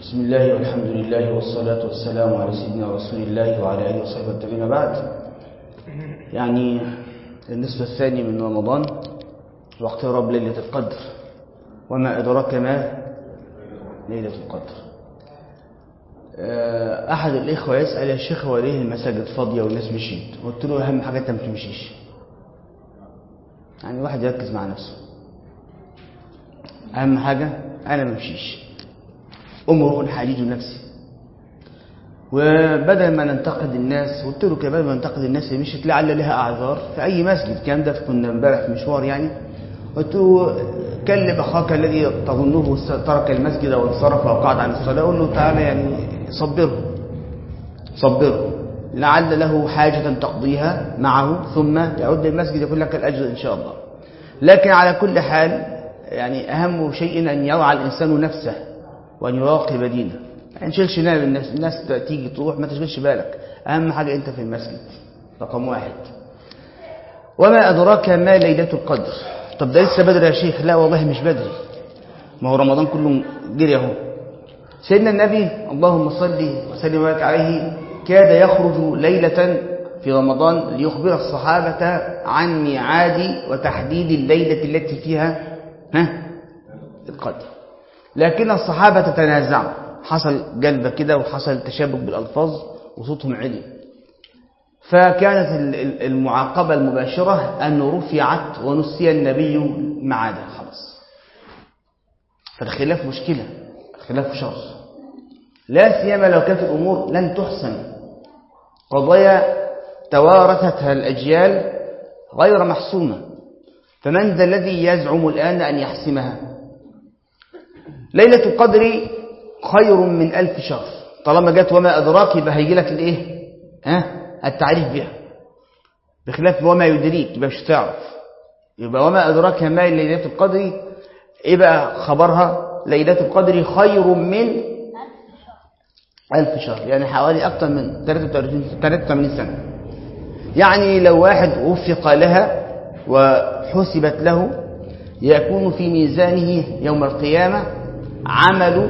بسم الله والحمد لله والصلاة والسلام على سيدنا رسول الله وعلى آله وصحبه التابعين بعد يعني النصف الثاني من رمضان واقتراب ليلة القدر وما أدراك ما ليلة القدر أحد الإخوة يسأل يا شيخ هو ليه المساجد فاضية والناس مشيت قلت له أهم حاجة أنت ما تمشيش يعني واحد يركز مع نفسه أهم حاجة أنا ما امشيش امرؤ حديد نفسي وبدل ما ننتقد الناس قلت له كده بدل ما ننتقد الناس اللي مشيت لعل لها اعذار في اي مسجد الكلام ده كنا امبارح في مشوار يعني قلت له كلم اخاك الذي تظنه ترك المسجد وانصرف وقعد عن الصلاه قول له تعالى يعني صبره صبره لعل له حاجه تقضيها معه ثم يعود للمسجد يكون لك الاجر ان شاء الله لكن على كل حال يعني اهم شيء ان يرعى الانسان نفسه وأن يراقب دينه ما نشغلش بالنا الناس الناس تيجي تروح ما تشغلش بالك أهم حاجة أنت في المسجد رقم واحد وما أدراك ما ليلة القدر طب ده لسه بدري يا شيخ لا والله مش بدري ما هو رمضان كله جري اهو سيدنا النبي اللهم صل وسلم وبارك عليه كاد يخرج ليلة في رمضان ليخبر الصحابة عن ميعاد وتحديد الليلة التي فيها ها القدر لكن الصحابة تتنازعوا حصل جلبة كده وحصل تشابك بالألفاظ وصوتهم علي فكانت المعاقبة المباشرة أن رفعت ونسي النبي معاده خلاص فالخلاف مشكلة الخلاف شر لا سيما لو كانت الأمور لن تحسن قضايا توارثتها الأجيال غير محسومة فمن ذا الذي يزعم الآن أن يحسمها ليلة القدر خير من ألف شهر طالما جت وما أدراك يبقى هيجي لك الإيه؟ ها؟ التعريف بها بخلاف وما يدريك يبقى مش تعرف يبقى وما أدراك ما ليلة القدر يبقى خبرها ليلة القدر خير من ألف شهر يعني حوالي أكثر من 83 سنة يعني لو واحد وفق لها وحسبت له يكون في ميزانه يوم القيامة عمل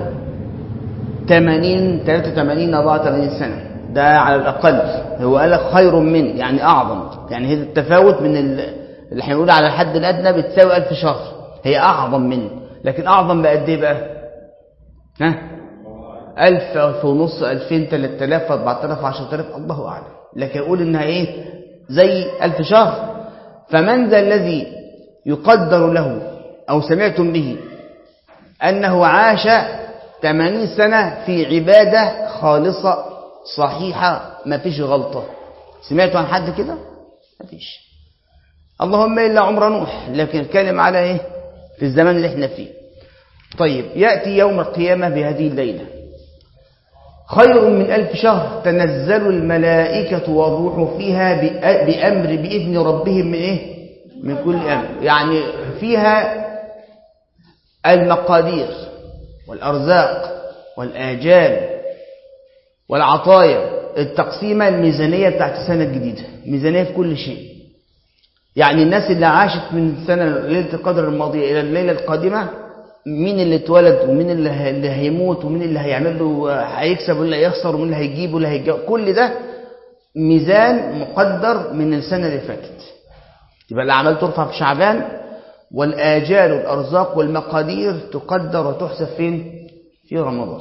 80 83 84 سنة ده على الأقل هو قال لك خير من يعني أعظم يعني هذا التفاوت من اللي هنقول على الحد الأدنى بتساوي 1000 شهر هي أعظم منه لكن أعظم بقد إيه بقى؟ ها؟ 1000 1000 ونص 2000 3000 4000 10000 الله أعلم لكن أقول إنها إيه؟ زي 1000 شهر فمن ذا الذي يقدر له أو سمعتم به أنه عاش 80 سنة في عبادة خالصة صحيحة ما فيش غلطة سمعتوا عن حد كده؟ ما فيش اللهم إلا عمر نوح لكن الكلم على إيه؟ في الزمان اللي احنا فيه طيب يأتي يوم القيامة بهذه الليلة خير من ألف شهر تنزل الملائكة والروح فيها بأمر بإذن ربهم من إيه؟ من كل أمر يعني فيها المقادير والأرزاق والآجال والعطايا التقسيمة الميزانية بتاعت السنة الجديدة ميزانية في كل شيء يعني الناس اللي عاشت من سنة ليلة القدر الماضية إلى الليلة القادمة مين اللي اتولد ومين اللي هيموت ومين اللي هيعمل له هيكسب ولا هيخسر ومين اللي هيجيب ولا هيجيب كل ده ميزان مقدر من السنة اللي فاتت يبقى الأعمال ترفع في شعبان والآجال والأرزاق والمقادير تقدر وتحسب فين في رمضان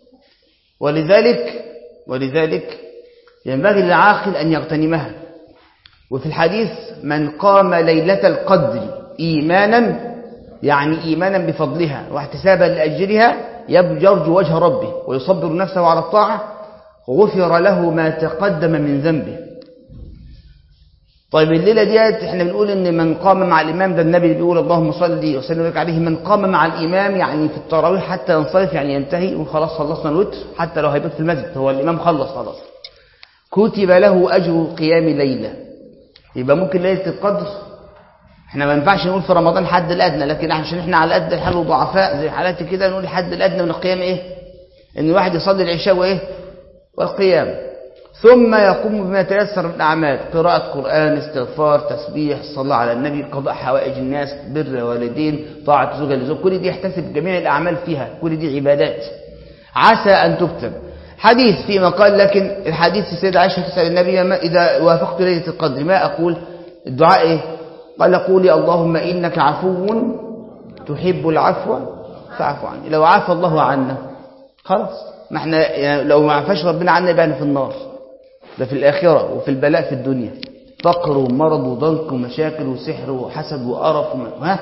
ولذلك ولذلك ينبغي للعاقل أن يغتنمها وفي الحديث من قام ليلة القدر إيمانا يعني إيمانا بفضلها واحتسابا لأجرها يرجو وجه ربه ويصبر نفسه على الطاعة غفر له ما تقدم من ذنبه طيب الليلة ديت احنا بنقول ان من قام مع الامام ده النبي بيقول اللهم صل وسلم عليه من قام مع الامام يعني في التراويح حتى ينصرف يعني ينتهي وخلاص خلصنا الوتر حتى لو هيبات في المسجد هو الامام خلص خلاص كتب له اجر قيام ليلة يبقى ممكن ليلة القدر احنا ما ينفعش نقول في رمضان الحد الادنى لكن عشان احنا على قد الحال وضعفاء زي حالاتي كده نقول الحد الادنى من القيام ايه ان الواحد يصلي العشاء وايه والقيام ثم يقوم بما تيسر من الأعمال قراءة قرآن استغفار تسبيح صلاة على النبي قضاء حوائج الناس بر والدين طاعة زوجة لزوج كل دي يحتسب جميع الأعمال فيها كل دي عبادات عسى أن تكتب حديث فيما قال لكن الحديث السيدة عائشة تسأل النبي ما إذا وافقت ليلة القدر ما أقول الدعاء إيه قال قولي اللهم إنك عفو تحب العفو فاعف عني لو عفى الله عنا خلاص ما احنا يعني لو ما عفاش ربنا عنا يبقى في النار ده في الآخرة وفي البلاء في الدنيا فقر ومرض وضنك ومشاكل وسحر وحسد وقرف ها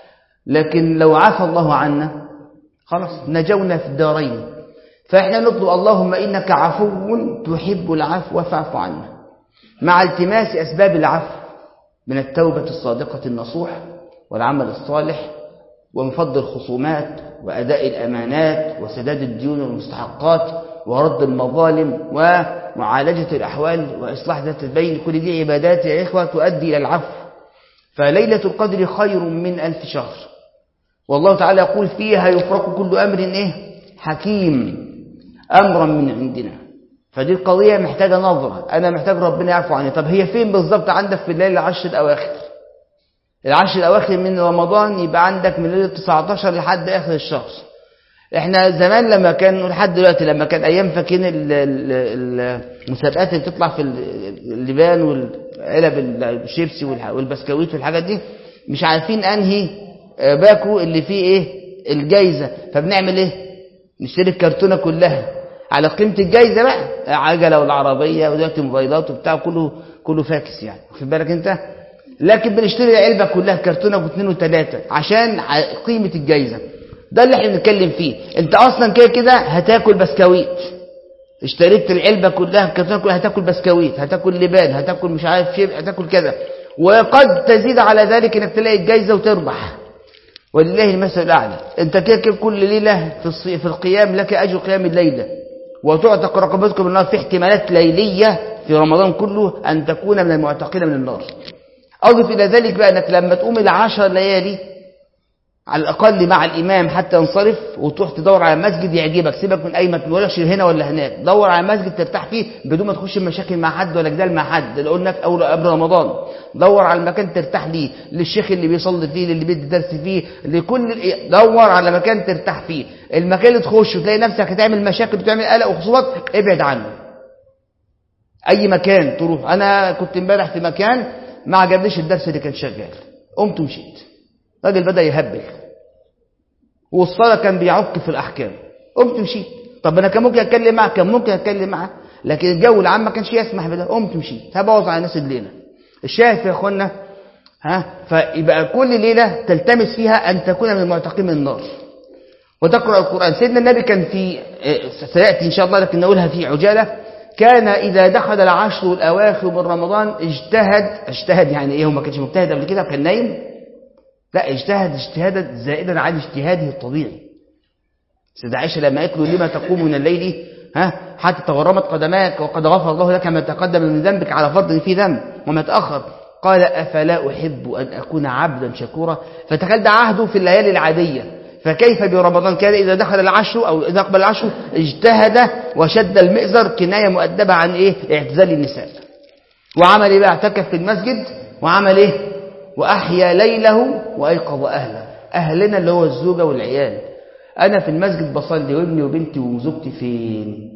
لكن لو عفى الله عنا خلاص نجونا في الدارين فإحنا نطلب اللهم إنك عفو تحب العفو فاعف عنا مع التماس أسباب العفو من التوبة الصادقة النصوح والعمل الصالح ومفض الخصومات وأداء الأمانات وسداد الديون والمستحقات ورد المظالم ومعالجة الأحوال وإصلاح ذات البين كل دي عبادات يا إخوة تؤدي إلى العفو فليلة القدر خير من ألف شهر والله تعالى يقول فيها يفرق كل أمر إيه حكيم أمرا من عندنا فدي القضية محتاجة نظرة أنا محتاج ربنا يعفو عني طب هي فين بالظبط عندك في الليل العشر الأواخر العشر الأواخر من رمضان يبقى عندك من ليلة 19 لحد آخر الشهر احنا زمان لما كان لحد دلوقتي لما كان ايام فاكرين المسابقات اللي بتطلع في اللبان والعلب الشيبسي والبسكويت والحاجات دي مش عارفين انهي باكو اللي فيه ايه الجايزه فبنعمل ايه نشتري الكرتونه كلها على قيمه الجايزه بقى عجله والعربيه ودلوقتي موبايلات وبتاع كله كله فاكس يعني واخد بالك انت لكن بنشتري العلبه كلها كرتونه واثنين وثلاثه عشان قيمه الجايزه ده اللي احنا بنتكلم فيه انت اصلا كده كده هتاكل بسكويت اشتريت العلبه كلها الكرتونه كلها هتاكل بسكويت هتاكل لبان هتاكل مش عارف شيء هتاكل كذا وقد تزيد على ذلك انك تلاقي الجايزه وتربح ولله المثل الاعلى انت كده كده كل ليله في الصي... في القيام لك اجر قيام الليله وتعتق رقبتكم من النار في احتمالات ليليه في رمضان كله ان تكون من المعتقين من النار اضف الى ذلك بقى انك لما تقوم العشر ليالي على الأقل مع الإمام حتى ينصرف وتروح تدور على مسجد يعجبك سيبك من أي ما تقولكش هنا ولا هناك دور على مسجد ترتاح فيه بدون ما تخش مشاكل مع حد ولا جدال مع حد اللي قلنا في أول قبل رمضان دور على المكان ترتاح ليه للشيخ اللي بيصلي فيه للي بيدي درس فيه لكل دور على مكان ترتاح فيه المكان اللي تخش وتلاقي نفسك هتعمل مشاكل وتعمل قلق وخصومات ابعد عنه أي مكان تروح أنا كنت امبارح في مكان ما عجبنيش الدرس اللي كان شغال قمت ومشيت الراجل بدأ يهبل والصلاة كان بيعك في الأحكام قمت مشيت طب أنا كان ممكن أتكلم معاه كان ممكن أتكلم معاه لكن الجو العام ما كانش يسمح بده قمت مشيت هبوظ على الناس الليلة الشاهد يا إخوانا ها فيبقى كل ليلة تلتمس فيها أن تكون من المعتقين من النار وتقرأ القرآن سيدنا النبي كان في سيأتي إن شاء الله لكن نقولها في عجالة كان إذا دخل العشر الأواخر من رمضان اجتهد اجتهد يعني إيه هو ما كانش مجتهد قبل كده كان نايم لا اجتهد اجتهادا زائدا عن اجتهاده الطبيعي سيدة عائشة لما قالت له لما تقوم من الليل ها حتى تغرمت قدماك وقد غفر الله لك ما تقدم من ذنبك على فرض في ذنب وما تأخر قال أفلا أحب أن أكون عبدا شكورا فتخيل ده عهده في الليالي العادية فكيف برمضان كان إذا دخل العشر أو إذا أقبل العشر اجتهد وشد المئزر كناية مؤدبة عن إيه اعتزال النساء وعمل إيه بقى اعتكف في المسجد وعمل إيه وأحيا ليله وأيقظ أهله أهلنا اللي هو الزوجة والعيال أنا في المسجد بصلي وابني وبنتي وزوجتي فين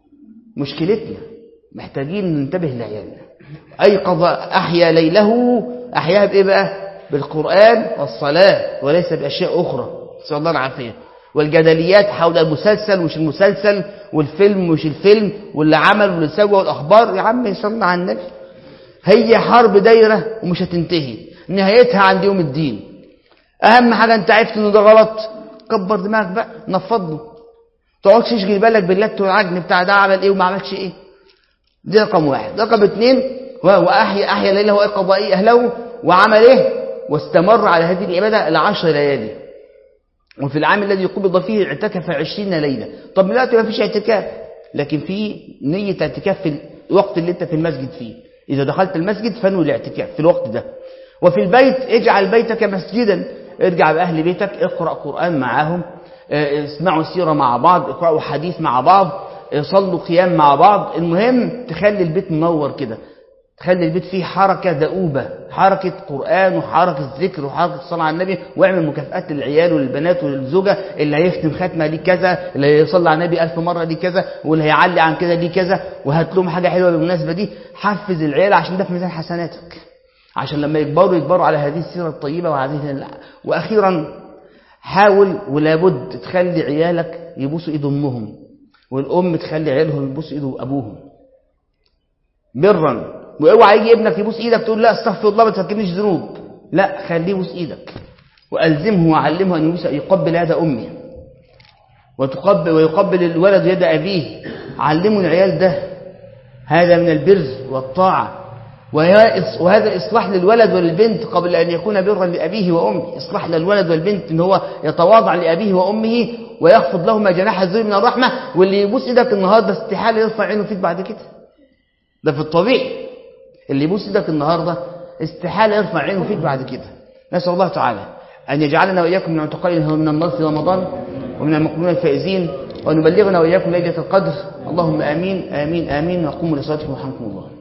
مشكلتنا محتاجين ننتبه لعيالنا أيقظ أحيا ليله أحياها بإيه بقى بالقرآن والصلاة وليس بأشياء أخرى نسأل الله العافية والجدليات حول المسلسل ومش المسلسل والفيلم ومش الفيلم واللي عمل واللي سوى والأخبار يا عم صلى على النبي هي حرب دايرة ومش هتنتهي نهايتها عند يوم الدين أهم حاجة أنت عرفت إنه ده غلط كبر دماغك بقى نفض له تقعدش تشغل بالك باللت والعجن بتاع ده عمل إيه وما عملش إيه دي رقم واحد رقم اثنين وأحيا أحيا ليله وأيقظ إيه أهله وعمل إيه واستمر على هذه العبادة العشر ليالي وفي العام الذي قبض فيه اعتكف عشرين ليلة طب دلوقتي ما فيش اعتكاف لكن في نية اعتكاف في الوقت اللي انت في المسجد فيه إذا دخلت المسجد فنوي الاعتكاف في الوقت ده وفي البيت اجعل بيتك مسجدا ارجع بأهل بيتك اقرأ قرآن معاهم اسمعوا سيرة مع بعض اقرأوا حديث مع بعض صلوا قيام مع بعض المهم تخلي البيت منور كده تخلي البيت فيه حركة دؤوبة حركة قرآن وحركة ذكر وحركة صلاة على النبي واعمل مكافآت للعيال وللبنات وللزوجة اللي هيختم ختمة دي كذا اللي هيصلي على النبي ألف مرة دي كذا واللي هيعلي عن كده دي كذا وهات لهم حاجة حلوة بالمناسبة دي حفز العيال عشان ده في ميزان حسناتك عشان لما يكبروا يكبروا على هذه السيرة الطيبة وهذه وأخيرا حاول ولابد تخلي عيالك يبوسوا ايد امهم والام تخلي عيالهم يبوسوا ايد ابوهم برا واوعى يجي ابنك يبوس ايدك تقول لا استغفر الله ما تفكرنيش ذنوب لا خليه يبوس ايدك والزمه وعلمه ان يبوس يقبل يد امه وتقبل ويقبل الولد يد ابيه علموا العيال ده هذا من البر والطاعه وهذا إصلاح للولد والبنت قبل أن يكون برا لأبيه وأمه إصلاح للولد والبنت إن هو يتواضع لأبيه وأمه ويخفض لهما جناح الذل من الرحمة واللي يبوس إيدك النهاردة استحالة يرفع عينه فيك بعد كده ده في الطبيعي اللي يبوس إيدك النهاردة استحالة يرفع عينه فيك بعد كده نسأل الله تعالى أن يجعلنا وإياكم من عتقائه من النار في رمضان ومن المقبولين الفائزين وأن يبلغنا وإياكم ليلة القدر اللهم آمين آمين آمين وقوموا لصلاتكم ورحمكم الله